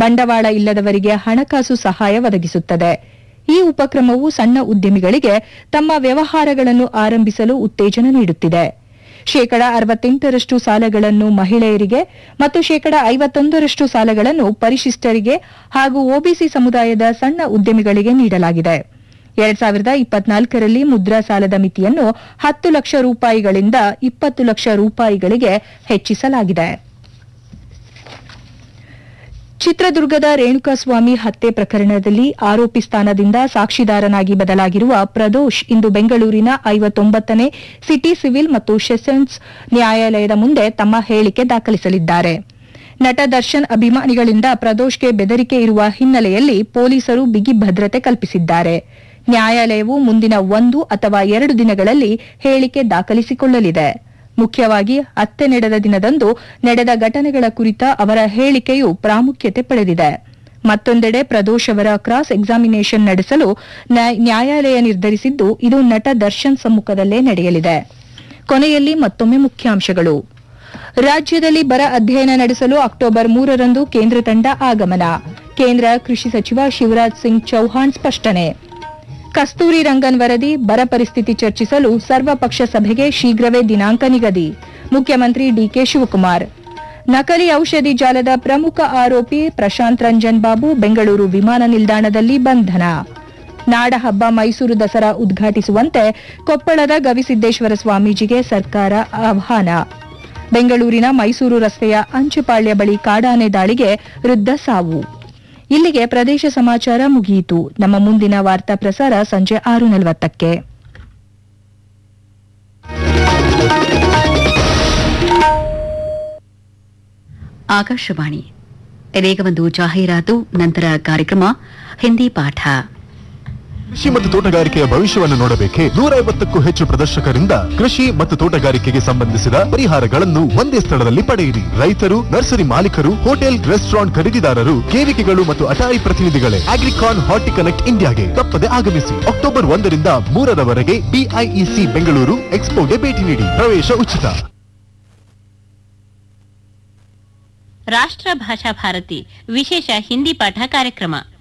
ಬಂಡವಾಳ ಇಲ್ಲದವರಿಗೆ ಹಣಕಾಸು ಸಹಾಯ ಒದಗಿಸುತ್ತದೆ ಈ ಉಪಕ್ರಮವು ಸಣ್ಣ ಉದ್ಯಮಿಗಳಿಗೆ ತಮ್ಮ ವ್ಯವಹಾರಗಳನ್ನು ಆರಂಭಿಸಲು ಉತ್ತೇಜನ ನೀಡುತ್ತಿದೆ ಶೇಕಡ ಅರವತ್ತೆಂಟರಷ್ಟು ಸಾಲಗಳನ್ನು ಮಹಿಳೆಯರಿಗೆ ಮತ್ತು ಶೇಕಡ ಐವತ್ತೊಂದರಷ್ಟು ಸಾಲಗಳನ್ನು ಪರಿಶಿಷ್ಟರಿಗೆ ಹಾಗೂ ಒಬಿಸಿ ಸಮುದಾಯದ ಸಣ್ಣ ಉದ್ಯಮಿಗಳಿಗೆ ನೀಡಲಾಗಿದೆ ಎರಡ್ ಸಾವಿರದ ಇಪ್ಪತ್ನಾಲ್ಕರಲ್ಲಿ ಮುದ್ರಾ ಸಾಲದ ಮಿತಿಯನ್ನು ಹತ್ತು ಲಕ್ಷ ರೂಪಾಯಿಗಳಿಂದ ಇಪ್ಪತ್ತು ಲಕ್ಷ ರೂಪಾಯಿಗಳಿಗೆ ಹೆಚ್ಚಿಸಲಾಗಿದೆ ಚಿತ್ರದುರ್ಗದ ರೇಣುಕಾಸ್ವಾಮಿ ಹತ್ಯೆ ಪ್ರಕರಣದಲ್ಲಿ ಆರೋಪಿ ಸ್ಥಾನದಿಂದ ಸಾಕ್ಷಿದಾರನಾಗಿ ಬದಲಾಗಿರುವ ಪ್ರದೋಷ್ ಇಂದು ಬೆಂಗಳೂರಿನ ಐವತ್ತೊಂಬತ್ತನೇ ಸಿಟಿ ಸಿವಿಲ್ ಮತ್ತು ಸೆಷನ್ಸ್ ನ್ಯಾಯಾಲಯದ ಮುಂದೆ ತಮ್ಮ ಹೇಳಿಕೆ ದಾಖಲಿಸಲಿದ್ದಾರೆ ನಟ ದರ್ಶನ್ ಅಭಿಮಾನಿಗಳಿಂದ ಪ್ರದೋಷ್ಗೆ ಬೆದರಿಕೆ ಇರುವ ಹಿನ್ನೆಲೆಯಲ್ಲಿ ಪೊಲೀಸರು ಬಿಗಿ ಭದ್ರತೆ ಕಲ್ಪಿಸಿದ್ದಾರೆ ನ್ಯಾಯಾಲಯವು ಮುಂದಿನ ಒಂದು ಅಥವಾ ಎರಡು ದಿನಗಳಲ್ಲಿ ಹೇಳಿಕೆ ದಾಖಲಿಸಿಕೊಳ್ಳಲಿದೆ ಮುಖ್ಯವಾಗಿ ಹತ್ಯೆ ನಡೆದ ದಿನದಂದು ನಡೆದ ಘಟನೆಗಳ ಕುರಿತ ಅವರ ಹೇಳಿಕೆಯು ಪ್ರಾಮುಖ್ಯತೆ ಪಡೆದಿದೆ ಮತ್ತೊಂದೆಡೆ ಪ್ರದೋಷ್ ಅವರ ಕ್ರಾಸ್ ಎಕ್ಸಾಮಿನೇಷನ್ ನಡೆಸಲು ನ್ಯಾಯ- ನ್ಯಾಯಾಲಯ ನಿರ್ಧರಿಸಿದ್ದು ಇದು ನಟ ದರ್ಶನ್ ಸಮ್ಮುಖದಲ್ಲೇ ನಡೆಯಲಿದೆ ಕೊನೆಯಲ್ಲಿ ಮತ್ತೊಮ್ಮೆ ಮುಖ್ಯಾಂಶಗಳು ರಾಜ್ಯದಲ್ಲಿ ಬರ ಅಧ್ಯಯನ ನಡೆಸಲು ಅಕ್ಟೋಬರ್ ಮೂರರಂದು ಕೇಂದ್ರ ತಂಡ ಆಗಮನ ಕೇಂದ್ರ ಕೃಷಿ ಸಚಿವ ಶಿವರಾಜ್ ಸಿಂಗ್ ಚೌಹಾಣ್ ಸ್ಪಷ್ಟನೆ ಕಸ್ತೂರಿ ರಂಗನ್ ವರದಿ ಬರ ಪರಿಸ್ಥಿತಿ ಚರ್ಚಿಸಲು ಸರ್ವಪಕ್ಷ ಸಭೆಗೆ ಶೀಘ್ರವೇ ದಿನಾಂಕ ನಿಗದಿ ಮುಖ್ಯಮಂತ್ರಿ ಡಿಕೆ ಶಿವಕುಮಾರ್ ನಕಲಿ ಔಷಧಿ ಜಾಲದ ಪ್ರಮುಖ ಆರೋಪಿ ಪ್ರಶಾಂತ್ ರಂಜನ್ ಬಾಬು ಬೆಂಗಳೂರು ವಿಮಾನ ನಿಲ್ದಾಣದಲ್ಲಿ ಬಂಧನ ನಾಡಹಬ್ಬ ಮೈಸೂರು ದಸರಾ ಉದ್ಘಾಟಿಸುವಂತೆ ಕೊಪ್ಪಳದ ಗವಿಸಿದ್ದೇಶ್ವರ ಸ್ವಾಮೀಜಿಗೆ ಸರ್ಕಾರ ಆಹ್ವಾನ ಬೆಂಗಳೂರಿನ ಮೈಸೂರು ರಸ್ತೆಯ ಅಂಚುಪಾಳ್ಯ ಬಳಿ ಕಾಡಾನೆ ದಾಳಿಗೆ ವೃದ್ಧ ಸಾವು ಇಲ್ಲಿಗೆ ಪ್ರದೇಶ ಸಮಾಚಾರ ಮುಗಿಯಿತು ನಮ್ಮ ಮುಂದಿನ ವಾರ್ತಾ ಪ್ರಸಾರ ಸಂಜೆ ಆರು ನಲವತ್ತಕ್ಕೆ ಆಕಾಶವಾಣಿ ಇದೀಗ ಒಂದು ಜಾಹೀರಾತು ನಂತರ ಕಾರ್ಯಕ್ರಮ ಹಿಂದಿ ಪಾಠ ಕೃಷಿ ಮತ್ತು ತೋಟಗಾರಿಕೆಯ ಭವಿಷ್ಯವನ್ನು ನೋಡಬೇಕೆ ನೂರ ಐವತ್ತಕ್ಕೂ ಹೆಚ್ಚು ಪ್ರದರ್ಶಕರಿಂದ ಕೃಷಿ ಮತ್ತು ತೋಟಗಾರಿಕೆಗೆ ಸಂಬಂಧಿಸಿದ ಪರಿಹಾರಗಳನ್ನು ಒಂದೇ ಸ್ಥಳದಲ್ಲಿ ಪಡೆಯಿರಿ ರೈತರು ನರ್ಸರಿ ಮಾಲೀಕರು ಹೋಟೆಲ್ ರೆಸ್ಟೋರೆಂಟ್ ಖರೀದಿದಾರರು ಕೇವಿಕೆಗಳು ಮತ್ತು ಅಟಾರಿ ಪ್ರತಿನಿಧಿಗಳೇ ಅಗ್ರಿಕಾನ್ ಹಾರ್ಟಿಕನೆಕ್ಟ್ ಇಂಡಿಯಾಗೆ ತಪ್ಪದೆ ಆಗಮಿಸಿ ಅಕ್ಟೋಬರ್ ಒಂದರಿಂದ ಮೂರರವರೆಗೆ ಬಿಐಇಸಿ ಬೆಂಗಳೂರು ಎಕ್ಸ್ಪೋಗೆ ಭೇಟಿ ನೀಡಿ ಪ್ರವೇಶ ಉಚಿತ ರಾಷ್ಟ್ರ ಭಾಷಾ ಭಾರತಿ ವಿಶೇಷ ಹಿಂದಿ ಪಾಠ ಕಾರ್ಯಕ್ರಮ